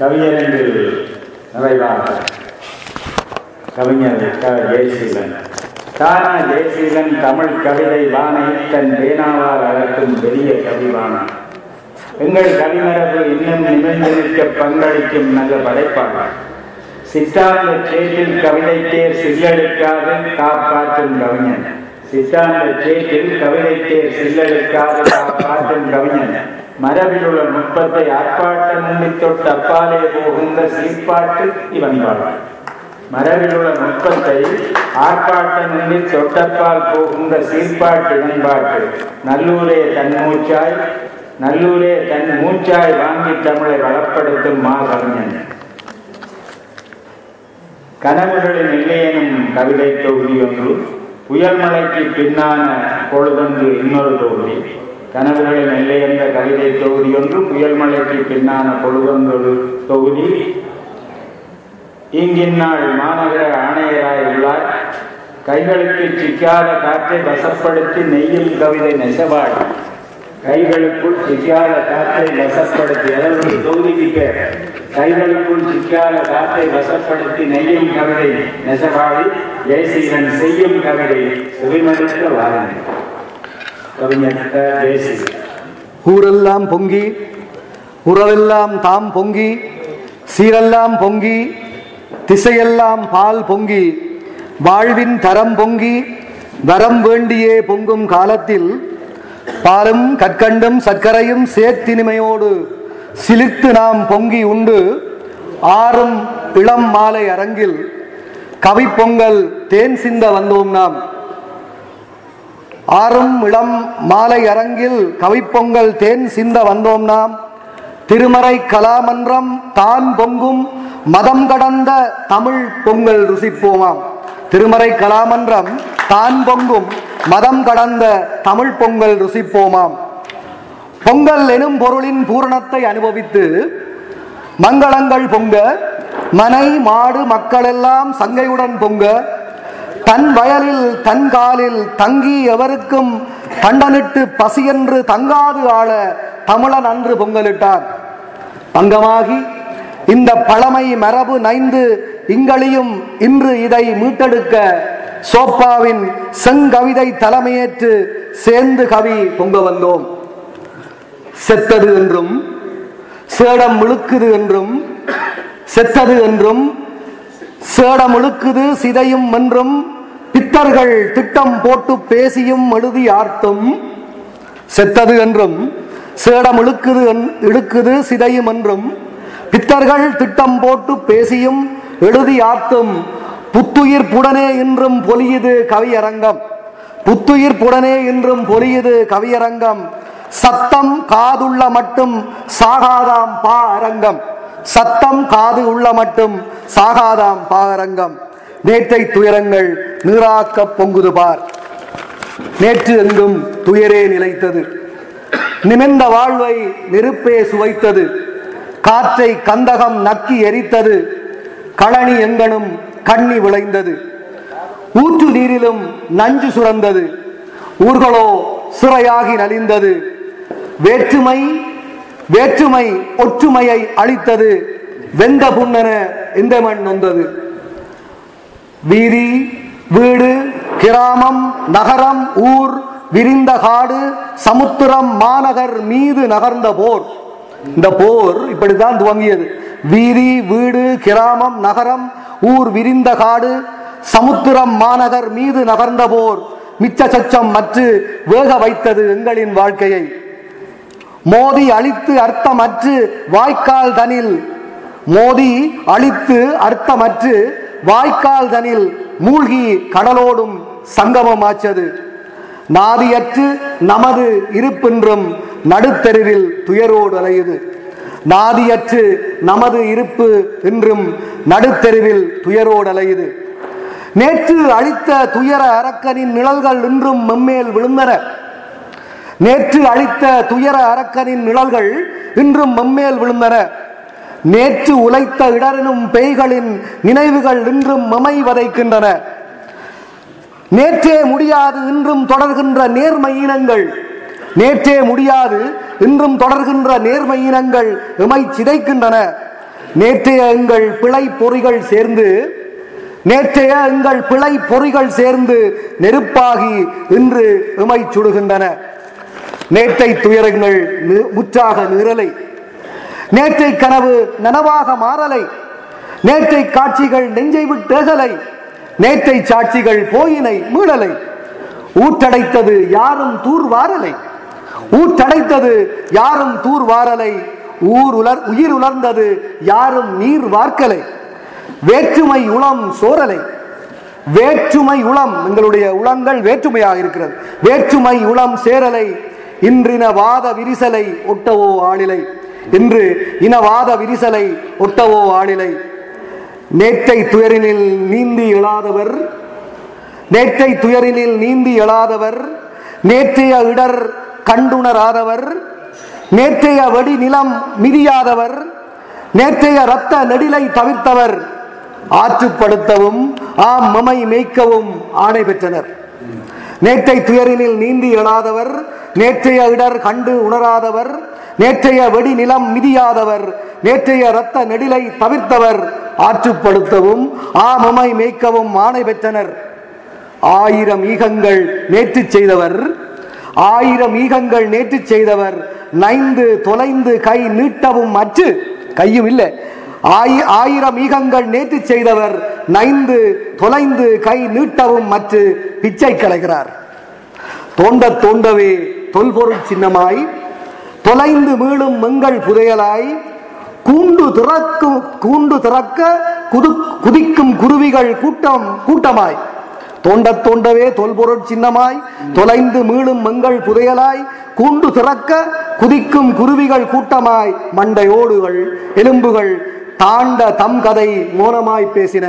கவியரங்கில் நிறைவாக கவிஞர் க ஜெயசீலன் தானா ஜெயசீலன் தமிழ் கவிதை வானை தன் பேனாவால் அழைக்கும் பெரிய கவிவானா எங்கள் கவிமரபு இன்னும் நிமிர்ந்து நிற்க பங்களிக்கும் நல்ல படைப்பாளர் சித்தாந்த சேற்றில் கவிதை தேர் சில்லெடுக்காது காப்பாற்றும் கவிஞன் சித்தாந்த சேற்றில் கவிதை தேர் சில்லெடுக்காது காப்பாற்றும் கவிஞன் மரபில் உள்ள நுட்பத்தை ஆர்ப்பாட்டம் முன்னி தொட்டு அப்பாலே போகின்ற சீர்பாட்டு இவன் வாழ்வான் மரபில் உள்ள நுட்பத்தை ஆர்ப்பாட்டம் முன்னி தொட்டப்பால் போகின்ற சீர்பாட்டு இனம்பாட்டு நல்லூரே தன் மூச்சாய் நல்லூரே தன் மூச்சாய் வாங்கி தமிழை வளப்படுத்தும் மா கவிஞன் கனவுகளின் இல்லையெனும் கவிதை தொகுதி ஒன்று புயல் மலைக்கு பின்னான பொழுதொன்று இன்னொரு தொகுதி கனவுகளின் எல்லை என்ற கவிதை தொகுதி ஒன்று புயல் மலைக்கு பின்னான பொழுதொன்று தொகுதி இங்கின்னாள் மாநகர ஆணையராய் உள்ளார் கைகளுக்கு சிக்காத காற்றை வசப்படுத்தி நெய்யும் கவிதை நெசவாள் கைகளுக்குள் சிக்காத காற்றை வசப்படுத்தி அதாவது தொகுதிக்கு பேர் கைகளுக்குள் சிக்காத காற்றை வசப்படுத்தி நெய்யும் கவிதை நெசவாளி ஜெயசீலன் செய்யும் கவிதை செவிமடுத்த வாரணி கவிஞர் க. ஜெயசீலன் ஊரெல்லாம் பொங்கி உறவெல்லாம் தாம் பொங்கி சீரெல்லாம் பொங்கி திசையெல்லாம் பால் பொங்கி வாழ்வின் தரம் பொங்கி வரம் வேண்டியே பொங்கும் காலத்தில் பாலும் கற்கண்டும் சர்க்கரையும் சேர்த்தினிமையோடு சிலிர்த்து நாம் பொங்கி உண்டு ஆறும் இளம் மாலை அரங்கில் கவி பொங்கல் தேன் சிந்த வந்தோம் நாம் ஆறும் இளம் மாலை அரங்கில் கவிப்பொங்கல் தேன் சிந்த வந்தோம் நாம் திருமறை கலாமன்றம் தான் பொங்கும் மதம் கடந்த தமிழ் பொங்கல் ருசிப்போமாம் திருமறை கலாமன்றம் தான் பொங்கும் மதம் கடந்த தமிழ் பொங்கல் ருசிப்போமாம் பொங்கல் எனும் பொருளின் பூரணத்தை அனுபவித்து மங்களங்கள் பொங்க மனை மாடு மக்களெல்லாம் சங்கையுடன் பொங்க தன் வயலில் தன் காலில் தங்கி எவருக்கும் தண்டனிட்டு பசியென்று தங்காது ஆள தமிழன் அன்று பொங்கலிட்டான் பங்கமாகி இந்த பழமை மரபு நைந்து இங்களியும் இன்று இதை மீட்டெடுக்க சோப்பாவின் செங்கவிதை தலைமையேற்று சேர்ந்து கவி பொங்க வந்தோம் செத்தது என்றும் சேடம் இழுக்குது என்றும் செத்தது என்றும் சேடம் இழுக்குது சிதையும் என்றும் பித்தர்கள் திட்டம் போட்டு பேசியும் எழுதி ஆர்த்தும் செத்தது என்றும் சேடம் இழுக்குது என்- இழுக்குது சிதையும் என்றும் பித்தர்கள் திட்டம் போட்டு பேசியும் எழுதி ஆர்த்தும் புத்துயிர் புடனே இன்றும் பொலியுது கவியரங்கம் புத்துயிர் புடனே இன்றும் பொலியுது கவியரங்கம் சத்தம் காதுள்ள மட்டும் சாகாதாம் பா அரங்கம் சத்தம் காது உள்ள மட்டும் சாகாதாம் பா அரங்கம் நேற்றை துயரங்கள் நீராக்க பொங்குது பார் நேற்று எங்கும் துயரே நிலைத்தது நிமிர்ந்த வாழ்வை நெருப்பே சுவைத்தது காற்றை கந்தகம் நக்கி எரித்தது களனி எங்கனும் கண்ணி விளைந்தது ஊற்று நீரிலும் நஞ்சு சுரந்தது ஊர்களோ சிறையாகி நலிந்தது வேற்றுமை வேற்றுமை ஒற்றுமையை அளித்தது வெந்த புண்ணென இந்த மண் நொந்தது வீதி வீடு கிராமம் நகரம் ஊர் விரிந்த காடு சமுத்திரம் மாநகர் மீது நகர்ந்த போர் இந்த போர் இப்படித்தான் துவங்கியது வீதி வீடு கிராமம் நகரம் ஊர் விரிந்த காடு சமுத்திரம் மாநகர் மீது நகர்ந்த போர் மிச்ச சச்சம் மற்று வேக வைத்தது எங்களின் வாழ்க்கையை மோதி அழித்து அர்த்தமற்று வாய்க்கால் தனில் மோதி அழித்து அர்த்தமற்று வாய்க்கால் தனில் மூழ்கி கடலோடும் சங்கமமாச்சது நாதியற்று நமது இருப்பென்றும் நடுத்தெருவில் துயரோடு அலையுது நாதியற்று நமது இருப்பு என்றும் நடுத்தெருவில் துயரோடு அலையுது நேற்று அழித்த துயர அரக்கனின் நிழல்கள் இன்றும் மெம்மேல் விழுந்தன நேற்று அழித்த துயர அரக்கனின் நிழல்கள் இன்றும் மம்மேல் விழுந்தன நேற்று உழைத்த இடரெனும் பேய்களின் நினைவுகள் இன்றும் மமை வதைக்கின்றன நேற்றே முடியாது இன்றும் தொடர்கின்ற நேர்மையினங்கள் நேற்றே முடியாது இன்றும் தொடர்கின்ற நேர்மையினங்கள் எமை சிதைக்கின்றன நேற்றைய எங்கள் பிழை பொறிகள் சேர்ந்து நேற்றைய எங்கள் பிழை பொறிகள் சேர்ந்து நெருப்பாகி இன்று இமை சுடுகின்றன நேற்றை துயரங்கள் நி- முற்றாக நிரலை நேற்றை கனவு நனவாக மாறலை நேற்றை காட்சிகள் நெஞ்சை விட்டேகலை நேற்றை சாட்சிகள் போயினை மீளலை ஊற்றடைத்தது யாரும் தூர் வாரலை ஊற்றடைத்தது யாரும் தூர் வாரலை ஊர் உலர் உயிர் உலர்ந்தது யாரும் நீர் வார்க்கலை வேற்றுமை உளம் சோரலை வேற்றுமை உளம் எங்களுடைய உளங்கள் வேற்றுமையாக இருக்கிறது வேற்றுமை உளம் சேரலை இன்றின வாத விரிசலை ஒட்டவோ ஆளிலை இன்று இனவாத விரிசலை ஒட்டவோ ஆளிலை நேற்றை துயரினில் நீந்தி எழாதவர் நேற்றை துயரினில் நீந்தி எழாதவர் நேற்றைய இடர் கண்டுணராதவர் நேற்றைய வெடி நிலம் மிதியாதவர் நேற்றைய இரத்த நெடிலை தவிர்த்தவர் ஆற்றுப்படுத்தவும் ஆம் மமை மேய்க்கவும் ஆணை பெற்றனர் நேற்றை துயரினில் நீந்தி எழாதவர் நேற்றைய இடர் கண்டு உணராதவர் நேற்றைய வெடி நிலம் மிதியாதவர் நேற்றைய இரத்த நெடிலை தவிர்த்தவர் ஆற்றுப்படுத்தவும் ஆமமை மேய்க்கவும் ஆணை பெற்றனர் ஆயிரம் ஈகங்கள் நேற்று செய்தவர் ஆயிரம் ஈகங்கள் நேற்று செய்தவர் நைந்து தொலைந்து கை நீட்டவும் அற்று கையும் இல்லை ஆயி- ஆயிரம் ஈகங்கள் நேற்று செய்தவர் நைந்து தொலைந்து கை நீட்டவும் மற்று பிச்சை கலைகிறார் தோண்ட தோண்டவே தொல்பொருள் சின்னமாய் தொலைந்து மீளும் மங்கள் புதையலாய் கூண்டு திறக்கும் கூண்டு திறக்க குது குதிக்கும் குருவிகள் கூட்டம் கூட்டமாய் தோண்ட தோண்டவே தொல்பொருள் சின்னமாய் தொலைந்து மீளும் மங்கள் புதையலாய் கூண்டு திறக்க குதிக்கும் குருவிகள் கூட்டமாய் மண்டையோடுகள் எலும்புகள் தாண்ட தம் கதை மோனமாய் பேசின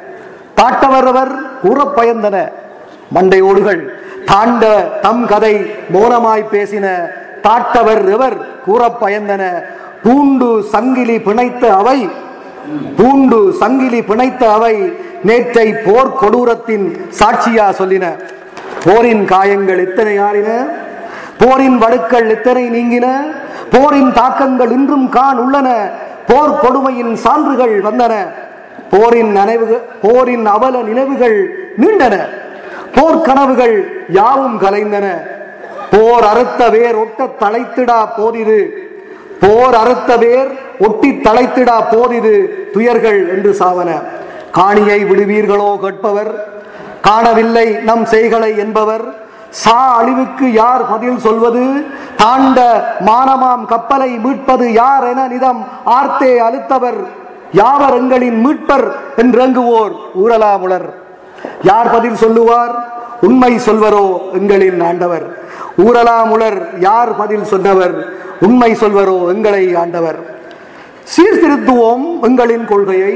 தாட்டவரவர் கூறப் பயந்தன மண்டையோடுகள் தாண்ட தம் கதை மோனமாய் பேசின தாட்டவர் எவர் கூறப் பயந்தன பூண்டு சங்கிலி பிணைத்த அவை பூண்டு சங்கிலி பிணைத்த அவை நேற்றை போர் கொடூரத்தின் சாட்சியா சொல்லின போரின் காயங்கள் எத்தனை ஆறின போரின் வடுக்கள் எத்தனை நீங்கின போரின் தாக்கங்கள் இன்றும் காண் உள்ளன போர் கொடுமையின் சான்றுகள் வந்தன போரின் நினைவுகள் போரின் அவல நினைவுகள் நீண்டன போர் கனவுகள் யாவும் கலைந்தன போர் அறுத்த வேர் ஒட்ட தழைத்திடா போதிது போர் அறுத்த வேர் ஒட்டி தழைத்திடா போதிது துயர்கள் என்று சாவன காணியை விடுவீர்களோ கேட்பவர் காணவில்லை நம் செய்களை என்பவர் சா அழிவுக்கு யார் பதில் சொல்வது தாண்ட மானமாம் கப்பலை மீட்பது யார் என நிதம் ஆர்த்தே அழுத்தவர் யாவர் எங்களின் மீட்பர் என்றங்குவோர் ஊரலாமுலர் யார் பதில் சொல்லுவார் உண்மை சொல்வரோ எங்களின் ஆண்டவர் ஊரலாமுலர் யார் பதில் சொன்னவர் உண்மை சொல்வரோ எங்களை ஆண்டவர் சீர்திருத்துவோம் எங்களின் கொள்கையை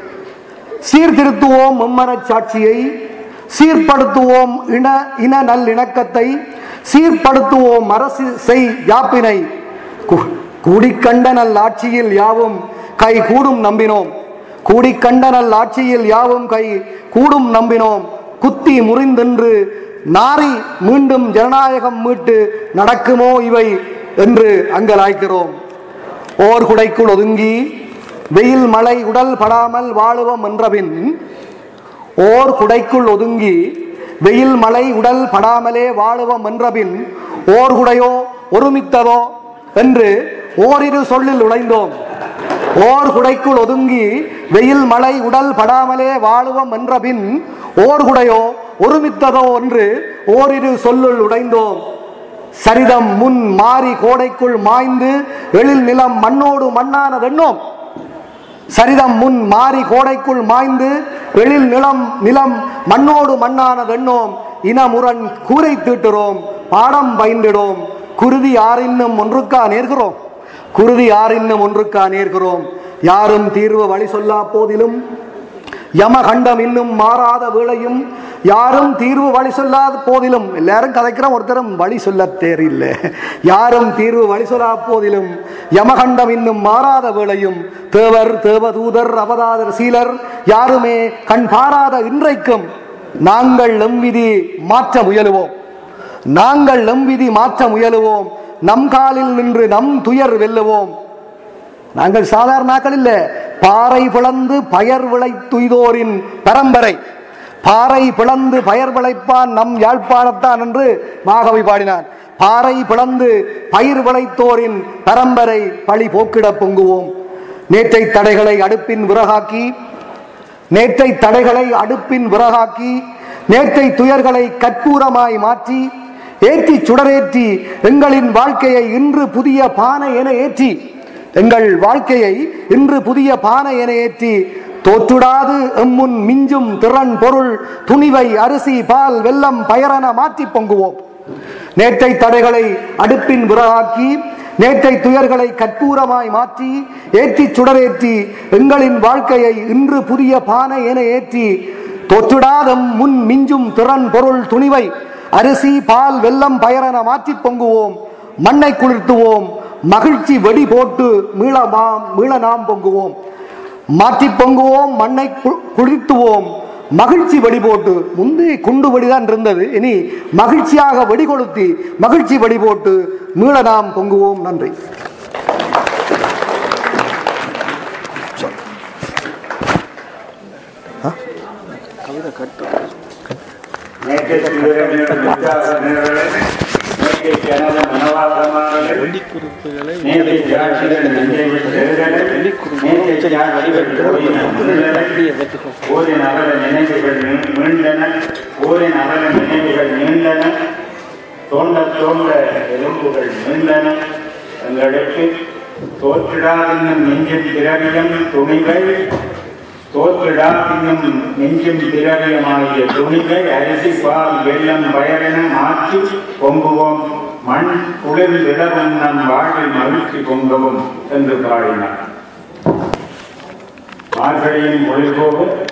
சீர்திருத்துவோம் மும்மனச் சாட்சியை சீர்படுத்துவோம் இன இன நல்லிணக்கத்தை சீர்படுத்துவோம் அரசு செய் யாப்பினை கூ- கூடிக்கண்ட நல் ஆட்சியில் யாவும் கை கூடும் நம்பினோம் கூடிக்கண்ட நல் ஆட்சியில் யாவும் கை கூடும் நம்பினோம் குத்தி முறிந்தென்று நாரி மீண்டும் ஜனநாயகம் மீட்டு நடக்குமோ இவை என்று அங்கலாய்க்கிறோம் ஓர் குடைக்குள் ஒதுங்கி வெயில் மழை உடல் படாமல் வாழுவோம் என்றபின் ஓர் குடைக்குள் ஒதுங்கி வெயில் மழை உடல் படாமலே வாழுவோம் என்றபின் ஓர் குடையோ ஒருமித்ததோ என்று ஓரிரு சொல்லில் நுழைந்தோம் ஓர் குடைக்குள் ஒதுங்கி வெயில் மழை உடல் படாமலே வாழுவோம் என்றபின் ஓர் குடையோ ஒருமித்ததோ என்று ஓரிரு சொல்லுள் உடைந்தோம் சரிதம் முன் மாறி கோடைக்குள் மாய்ந்து எழில் நிலம் மண்ணோடு மண்ணானதென்னோம் சரிதம் முன் மாறி கோடைக்குள் மாய்ந்து எழில் நிலம் நிலம் மண்ணோடு மண்ணானதென்னோம் இனமுரண் கூரை தீட்டுறோம் பாடம் பயின்றிடோம் குருதி யாரின்னும் ஒன்றுக்கா நேர்கிறோம் குருதி யாரின்னும் ஒன்றுக்கா நேர்கிறோம் யாரும் தீர்வு வழி சொல்லா போதிலும் யமகண்டம் இன்னும் மாறாத வேளையும் யாரும் தீர்வு வழி சொல்லாத போதிலும் எல்லாரும் கதைக்கிறோம் ஒருத்தரும் வழி சொல்ல தேரில்லை யாரும் தீர்வு வழி சொல்லா போதிலும் யமகண்டம் இன்னும் மாறாத வேளையும் தேவர் தேவதூதர் அவதாதர் சீலர் யாருமே கண் பாராத இன்றைக்கும் நாங்கள் நம்பிதி மாற்ற முயலுவோம் நாங்கள் நம்பிதி மாற்ற முயலுவோம் நம் காலில் நின்று நம் துயர் வெல்லுவோம் நாங்கள் சாதாரண ஆக்கள் இல்ல பாறை பிளந்து பயர் விளைத்துய்தோரின் பரம்பரை பாறை பிளந்து பயர் விளைப்பான் நம் யாழ்ப்பாணத்தான் என்று மாகவி பாடினார் பாறை பிளந்து பயிர் விளைத்தோரின் பரம்பரை பழி போக்கிட பொங்குவோம் நேற்றை தடைகளை அடுப்பின் விறகாக்கி நேற்றை தடைகளை அடுப்பின் விறகாக்கி நேற்றை துயர்களை கற்பூரமாய் மாற்றி ஏற்றி சுடரேற்றி எங்களின் வாழ்க்கையை இன்று புதிய பானை என ஏற்றி எங்கள் வாழ்க்கையை இன்று புதிய பானை என ஏற்றி தோற்றுடாது எம்முன் மிஞ்சும் திறன் பொருள் துணிவை அரிசி பால் வெல்லம் பயரென மாற்றி பொங்குவோம் நேற்றை தடைகளை அடுப்பின் விறகாக்கி நேற்றை துயர்களை கற்பூரமாய் மாற்றி ஏற்றி சுடரேற்றி எங்களின் வாழ்க்கையை இன்று புதிய பானை என ஏற்றி தொற்றுடாதம் முன் மிஞ்சும் திறன் பொருள் துணிவை அரிசி பால் வெல்லம் பயரென மாற்றி பொங்குவோம் மண்ணை குளிர்த்துவோம் மகிழ்ச்சி வெடி போட்டு மீள மாம் மீள நாம் பொங்குவோம் மாற்றி பொங்குவோம் மண்ணை கு- குளிர்த்துவோம் மகிழ்ச்சி வெடி போட்டு முந்தி குண்டு வெடிதான் இருந்தது இனி மகிழ்ச்சியாக வெடி கொளுத்தி மகிழ்ச்சி வெடி போட்டு மீள நாம் பொங்குவோம் நன்றி நேற்று சிவரஞ்சன் உற்சாகநேரலை, நேற்று கனத மனவாசமானலை, நேற்று திராட்சைகள் நெஞ்சை விட்டெழுதலை, நேற்று தியாகிகள் போயின முன்னலை, ஓரின் அகல நினைவுகள் மீ- மீண்டன ஓரின் அகல நினைவுகள் நீண்டன தோண்ட தோண்ட எலும்புகள் மீண்டன எங்களுக்கு தோற்றிடாதின்னும் நெஞ்சின் திரவியம் துணிவை தோற்றிடா இன்னும் நெஞ்சும் திரவியமாகிய துணிவை அரிசி பால் வெள்ளம் பயரென மாற்றி பொங்குவோம் மண் குளிர்ந்திடவும் நம் வாழ்வில் மகிழ்ச்சி பொங்கவும் என்று பாடினார் மார்கழியின் மொழி போக